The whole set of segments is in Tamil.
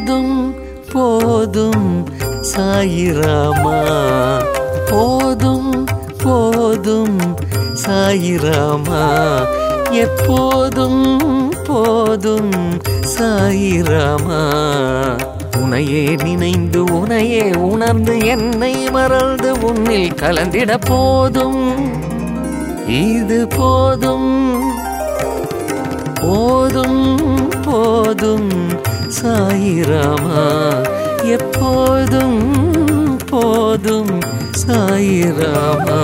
போதும் போதும் சாயிராமா போதும் போதும் சாயிராமா எப்போதும் போதும் சாயிராமா உனையே நினைந்து உனையே உணர்ந்து என்னை மறந்து உன்னில் கலந்திட போதும் இது போதும் போதும் போதும் சாயிராமா எப்போதும் போதும் சாயிராமா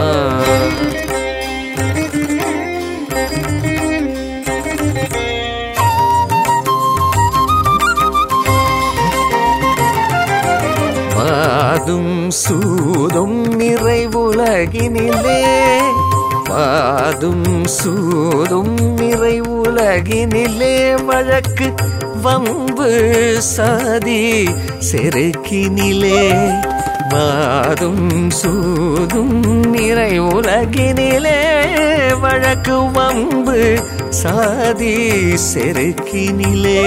பாதும் சூதும் நிறைவுலகினிலே பாதும் சூதும் நிறைவுலகினிலே வழக்கு வம்பு சாதி செருக்கினிலே வாதும் சூதும் நிறைவுலகினிலே வழக்கு வம்பு சாதி செருக்கினிலே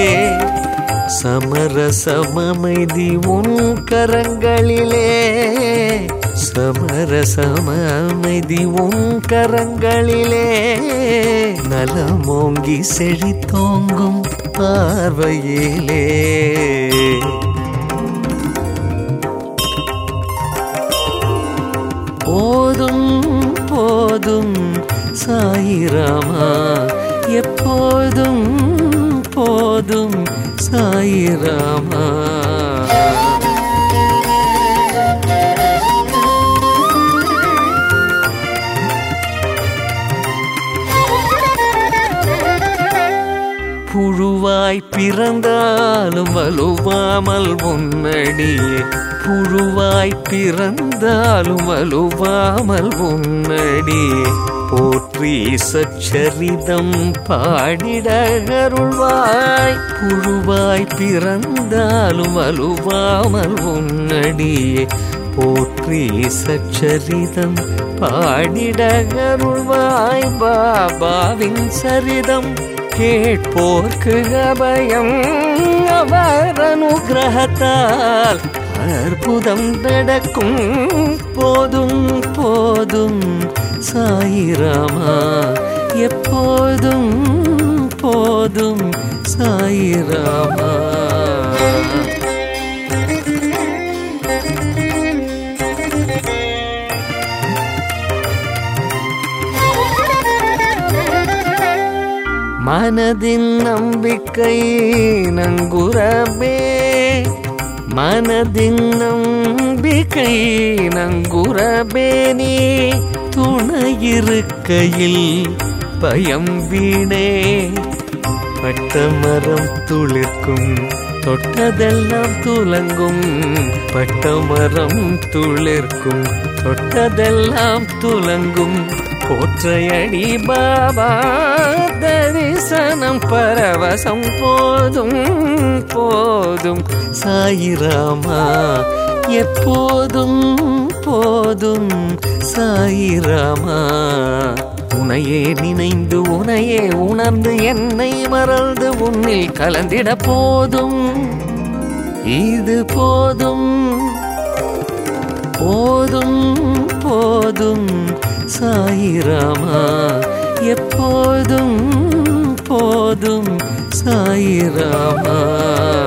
சமரசமமைதி உன் கரங்களிலே சமரசமமைதி உன் கரங்களிலே நலமோங்கி செழித்தோங்கும் பார்வையிலே போதும் போதும் சாயிராமா எப்போதும் போதும் சாயிராமா புழுவாய் பிறந்தாலும் வலுவாமல் முன்னடியே புழுவாய் பிறந்தாலும் வலுவாமல் முன்னடியே போற்றி சச்சரிதம் பாடிட அருள்வாய் புழுவாய் பிறந்தாலும் வலுவாமல் உன்னடியே போற்றி சச்சரிதம் பாடிட அருள்வாய் பாபாவின் சரிதம் கேட்போர்க்கு அபயம் அவர் அனுகிரகத்தால் அற்புதம் நடக்கும் போதும் போதும் சாயிராமா எப்போதும் போதும் சாயிராமா மனதின் நம்பிக்கை நங்குரமே மனதின் நம்பிக்கை நங்குரமே நீ துணையிருக்கையில் பயம் வீணே பட்டமரம் துளிர்க்கும் தொட்டதெல்லாம் துலங்கும் பட்டமரம் துளிர்க்கும் தொட்டதெல்லாம் துலங்கும் போற்றையடி பாபா தரிசனம் பரவசம் போதும் போதும் சாயிராமா எப்போதும் போதும் சாயிராமா உனையே நினைந்து உனையே உணர்ந்து என்னை மறந்து உன்னில் கலந்திட போதும் இது போதும் போதும் போதும் சாயிராமா எப்போதும் போதும் சாயிராமா